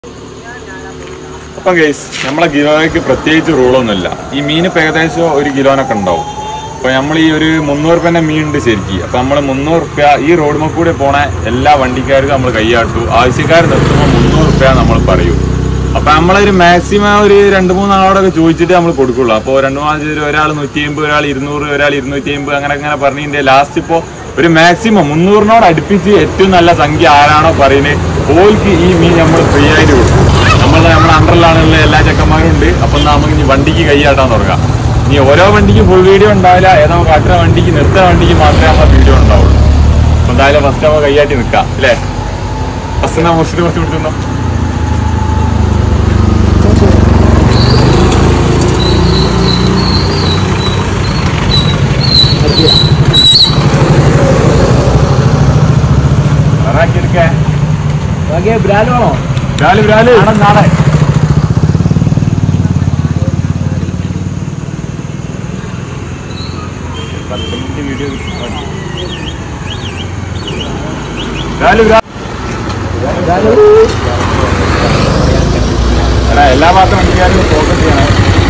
അപ്പം ഗൈസ് നമ്മളെ കിലോയ്ക്ക് പ്രത്യേകിച്ച് റൂളൊന്നുമില്ല ഈ മീൻ ഇപ്പം ഏകദേശം ഒരു കിലോനൊക്കെ ഉണ്ടാവും അപ്പോൾ നമ്മൾ ഈ ഒരു മുന്നൂറ് റുപ്യൻ്റെ മീൻ ഉണ്ട് ശരിക്കും അപ്പം നമ്മൾ മുന്നൂറ് റുപ്യ ഈ റോഡുമ്മ കൂടെ പോണ എല്ലാ വണ്ടിക്കാർക്കും നമ്മൾ കൈയാട്ടു ആവശ്യക്കാർ നിർത്തുമ്പോൾ മുന്നൂറ് റുപ്യ നമ്മൾ പറയൂ അപ്പം നമ്മളൊരു മാക്സിമം ഒരു രണ്ട് മൂന്ന് ആളോടൊക്കെ ചോദിച്ചിട്ട് നമ്മൾ കൊടുക്കുള്ളൂ അപ്പോൾ രണ്ട് മൂന്ന് പേര് ഒരാൾ നൂറ്റി അമ്പത് ഒരാൾ ഇരുന്നൂറ് ഒരാൾ ഇരുന്നൂറ്റി അമ്പത് അങ്ങനെ അങ്ങനെ പറഞ്ഞതിൻ്റെ ലാസ്റ്റ് ഇപ്പോൾ ഒരു മാക്സിമം മുന്നൂറിനോട് അടുപ്പിച്ച് ഏറ്റവും നല്ല സംഖ്യ ആരാണോ പറയുന്നത് ഓൽക്ക് ഈ മീൻ നമ്മൾ ഫ്രീ ആയിട്ട് കൊടുക്കും നമ്മൾ നമ്മുടെ അണ്ടറിലാണുള്ള എല്ലാ ചെക്കന്മാരും ഉണ്ട് അപ്പം നമുക്ക് ഇനി വണ്ടിക്ക് കൈയാട്ടാൻ തുടങ്ങാം ഇനി ഓരോ വണ്ടിക്ക് ഫുൾ വീഡിയോ ഉണ്ടാവില്ല ഏതോ കാട്ടുന്ന വണ്ടിക്ക് നിർത്തുന്ന വണ്ടിക്ക് മാത്രമേ നമ്മളെ വീഡിയോ ഉണ്ടാവുള്ളൂ അപ്പം എന്തായാലും ഫസ്റ്റ് നമ്മൾ കൈയാട്ടി നിൽക്കാം അല്ലേ ഫസ്റ്റ് എന്നാ മുസ്ലിം കുറച്ച് കൊടുത്തുന്നോ എടുക്കേ ബ്രാൻഡാണോ ബ്രാല് ബ്രാല് നാളെ പത്ത് മിനിറ്റ് വീഡിയോ ബ്രാല് ബ്രാല് എടാ എല്ലാ ഭാഗത്തും വണ്ടിക്കാരും ഫോക്കസ് ചെയ്യണേ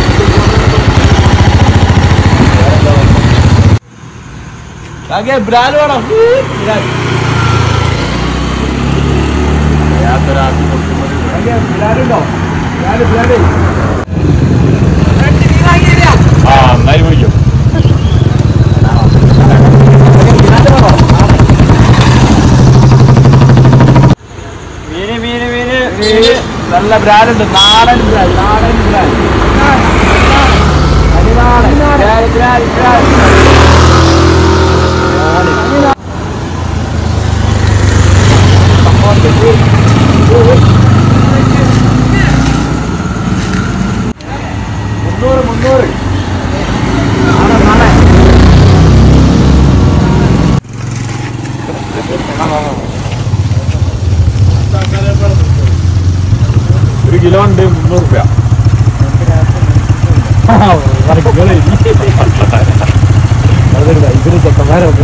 ബ്രാൻഡ് വേണോ യാതൊരാൾക്ക് കൊടുക്കുന്നത് ബ്രാൻഡുണ്ടോ ബ്രാൻഡ് ബ്രാൻഡ് ആ നന്നായി പിടിക്കും മീന് മീന് മീന് മീന് നല്ല ബ്രാൻഡ് ഉണ്ട് നാടൻ ബ്രാൻഡ് നാടൻ ബ്രാൻഡ് അടിനാടൻ ബ്രാൻഡ് ബ്രാൻഡ് ബ്രാൻഡ് മുന്നൂറ് മുന്നൂറ് നാടൻ നാടൻ ഒരു കിലോ ഉണ്ട് മുന്നൂറ് രൂപ ഇതിന് ചെക്കന്മാരൊക്കെ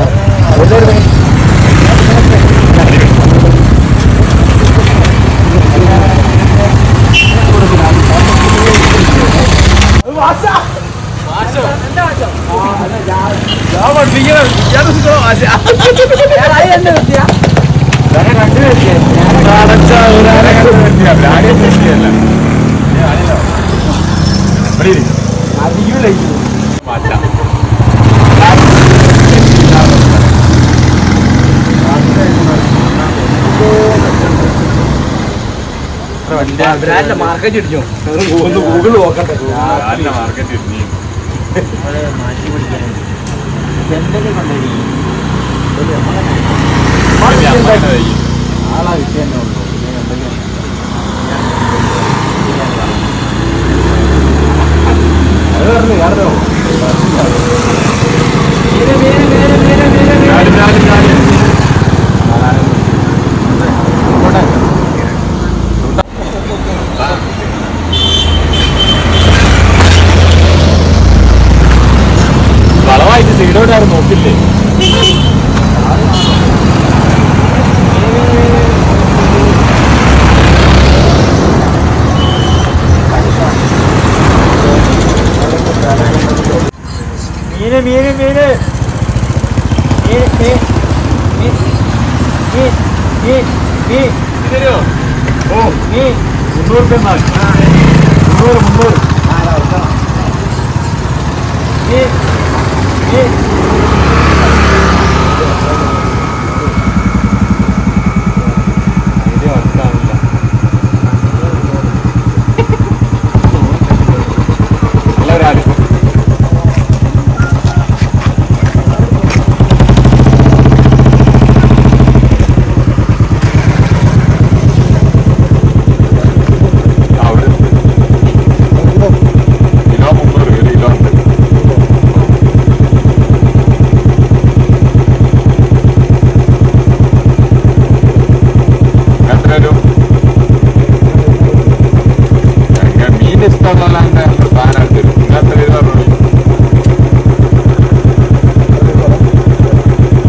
മാറ്റാം ബ്രാൻഡ് മാർക്കറ്റ് ഇടിഞ്ഞു ഗൂഗിൾ നോക്കട്ടെ നല്ല മാർക്കറ്റ് നീ ആളാ വിഷയം ഉള്ളൂ അത് പറഞ്ഞു കാരണം വളവായിട്ട് സൈഡോട്ട് ആരും നോക്കില്ലേ മീന് മീന് മീന് മീൻ മീൻ മീൻ മീൻ മീൻ മീൻ തരുമോ ഓ മീൻ മുന്നൂറ് രൂപ മുന്നൂറ് മുന്നൂറ് മീൻ മീൻ ഇത് വർക്കാവില്ല നല്ല ഒരാള് അവിടെ കിലോ മുന്നൂറ് ഒരു കിലോ ഉണ്ട് എത്ര ഒരു ഞങ്ങ മീൻ ഇഷ്ടമുള്ളതല്ലാണ്ട് നമ്മൾ സാധനം തരും നിങ്ങൾ എത്ര രൂപ പറഞ്ഞു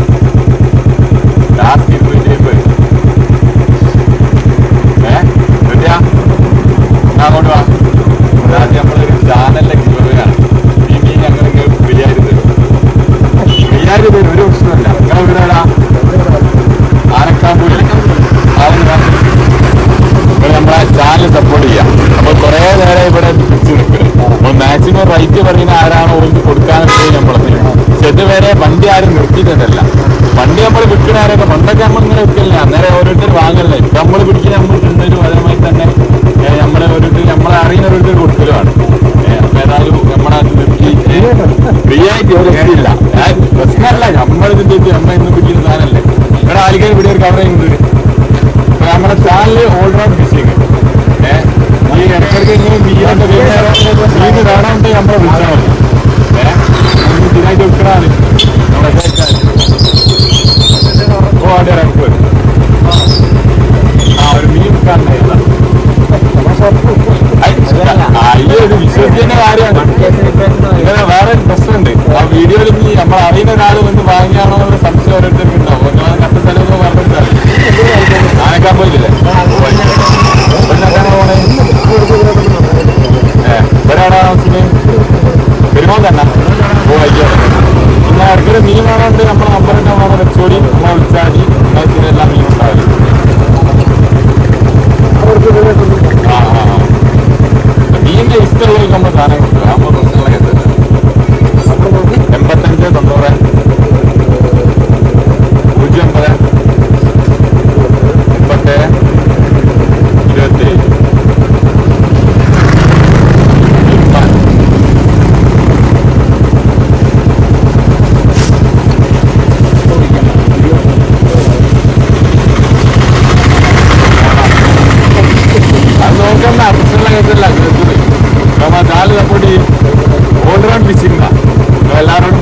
ലാസ്റ്റ് ഇരുന്നൂറ്റി അമ്പത് ഏ പ്രശ്നമുള്ള പ്രശ്നമുള്ള കേസല്ല കേൾക്കുന്നത് കാരണം ജാല് സപ്പോർട്ട് ചെയ്യും ഓൾറൗണ്ട് ഫിഷിംഗ് എല്ലാവരോടും